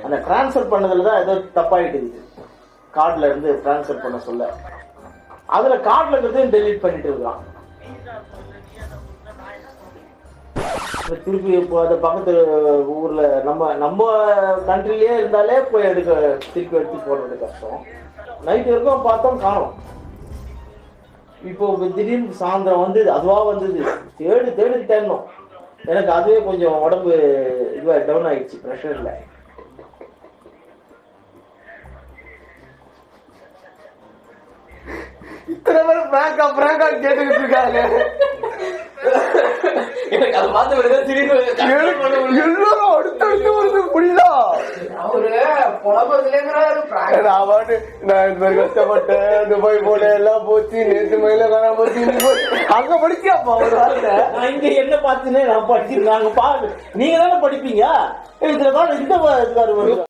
அந்த ட்ரான்ஸ்ஃபர் பண்ணதுல தான் ஏதோ தப்பாயிட்டு இருக்குது கார்டுல இருந்து ட்ரான்ஸ்ஃபர் பண்ண சொல்ல அதுல கார்டுல இருக்கிறதையும் டெலீட் பண்ணிட்டு இருக்கான் இப்ப திருப்பி இப்போ அந்த பக்கத்து ஊர்ல நம்ம நம்ம கண்ட்ரிலேயே இருந்தாலே போய் எடுக்க திருப்பி எடுத்து போடுறது கஷ்டம் நைட் வரைக்கும் பார்த்தோம் காணோம் இப்போ திடீர்னு சாயந்தரம் வந்து அதுவா வந்தது தேடி தேடி தேடணும் எனக்கு அதுவே கொஞ்சம் உடம்பு இதுவா டவுன் ஆயிடுச்சு ப்ரெஷர்ல இத்தனை பேர் பிராங்கா பிராங்கா கேட்டுக்கிட்டு இருக்காங்க எனக்கு அதை பார்த்த பிறகு திடீர்னு எல்லாரும் அடுத்தடுத்து வருது புரியுதா அவரு புலம்புறதுலேங்கிறாரு நான் பாட்டு நான் இந்த மாதிரி கஷ்டப்பட்டேன் துபாய் போல எல்லாம் போச்சு நேற்று மயில காண போச்சு இன்னைக்கு போச்சு. அங்க படிச்சியாப்பா ஒரு வார்த்தை நான் இங்க என்ன பார்த்துனே நான் படிச்சிருக்காங்க பாரு நீங்க தானே படிப்பீங்க இதுல தான் இந்த இதுக்காரு வருது